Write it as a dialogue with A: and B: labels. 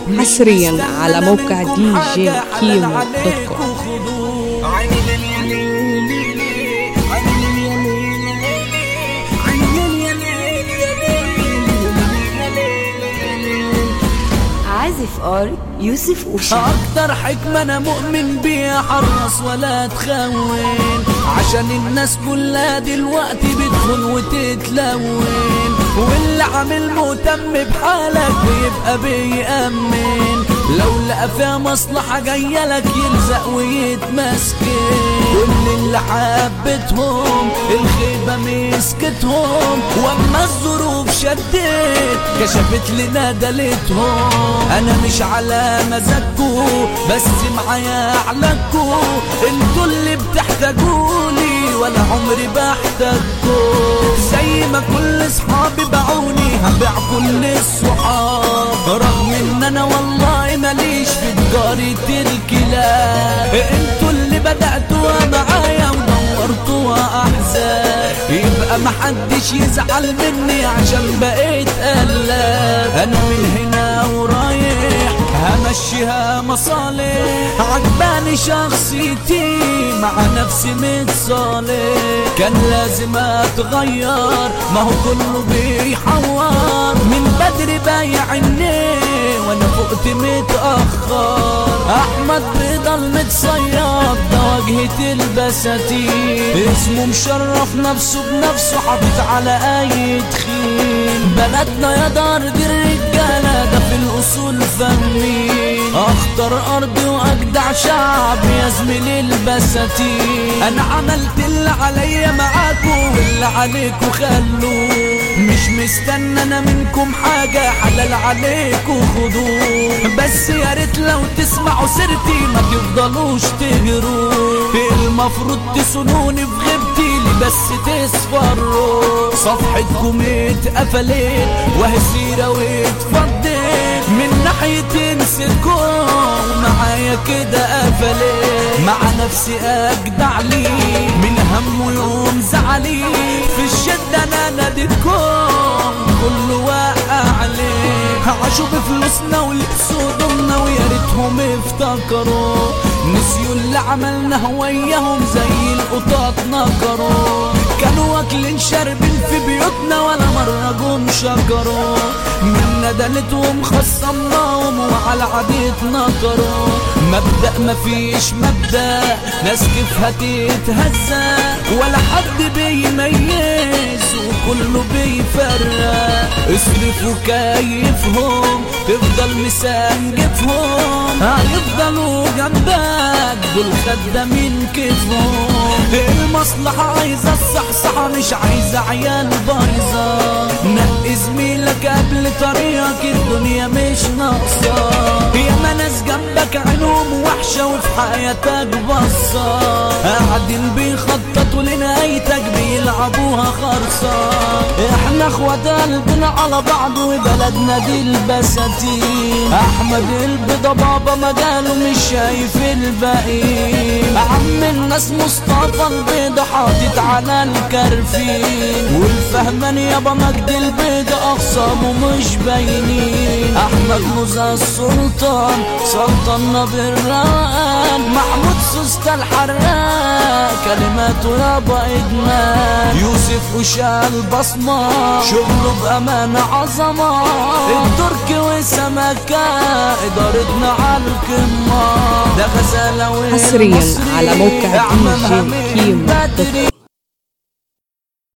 A: حصريا على موقع دي جي كيمو دوت كوم
B: عازف ار يوسف اوشا
C: اكتر حكمة انا مؤمن بيها حرص ولا تخون عشان الناس كلها دلوقتي بتخون وتتلون واللي عامل مهتم بحالك بيبقى بيأمن لو لقى فيها مصلحة جاية لك يلزق ويتمسكن كل اللي حبتهم الخيبة مسكتهم واما الظروف شدت كشفت لنا دلتهم انا مش على مزاجكو بس معايا اعلكو انتوا اللي بتحتاجولي ولا عمري بحتاجكو زي ما كل صحابي باعوني هبيع كل الصحاب رغم ان انا والله ماليش في تجارة الكلاب انتوا اللي بدأتوا معايا ونورتوا احزان يبقى محدش يزعل مني عشان بقيت قلاب انا من هنا ورايح همشيها مصالح عجباني شخصيتي مع نفسي متصالح كان لازم اتغير ما هو كله بيحور من بدري بايع النيه وانا فقت متأخر احمد بيضل متصيد ده واجهة البساتين اسمه مشرف نفسه بنفسه حاطط على اي تخين بلدنا يا دار دي الرجالة ده في الاصول فاهمين اخطر ارضي واجدع شعب يا زميلي البساتين انا عملت اللي عليا معاكم واللي عليكم خلوه مش مستنى انا منكم حاجة حلال عليكم خدوه بس يا ريت لو تسمعوا سيرتي ما تفضلوش تهروا المفروض تسنوني في غيبتي لي بس تصفروا صفحتكم اتقفلت وهي سيرة واتفضت من ناحية نسيتكم معايا كده قفلت مع نفسي اجدع لي من هم يوم زعلي في الشدة انا ناديتكم كله واقع عليه عاشوا بفلوسنا ولبسوا ضمنا ويا ريتهم افتكروا نسيوا اللي عملناه وياهم زي القطاط نكروا كانوا واكلين شاربين في بيوتنا ولا مرة جم شكروا من ندلتهم خصمناهم وعلى عديد نكروا مبدأ مفيش مبدأ ناس كيفها تتهزأ ولا حد بيميز وكله بيفرق اصرفوا كيفهم تفضل مسنجفهم هيفضلوا جنبك دول خدامين كيفهم المصلحة عايزة الصحصحة مش عايزة عيال بايظة نقي زميلك قبل طريقك الدنيا مش ناقصة ياما ناس جنبك عينهم وحشة وفي حياتك بصة قاعدين بيخططوا لنهايتك بيلعبوها خرصة احنا اخوات قلبنا على بعض وبلدنا دي البساتين احمد البيضة بابا مجاله مش شايف الباقيين عم الناس مصطفى البيضة حاطط على الكرفين والفهمان يابا مجد البيضة اخصامه مش باينين احمد موزة السلطان سلطنا بالروقان محمود سوسته الحراق كلماته يابا ادمان يوسف وشال بصمة شغله بأمانة عظمة التركي وسمكة إدارتنا على القمة ده غزالة
A: حصريا على موقع
C: والمصري
A: دي جي
C: أعمالها من
A: كيمو دوت
C: بدري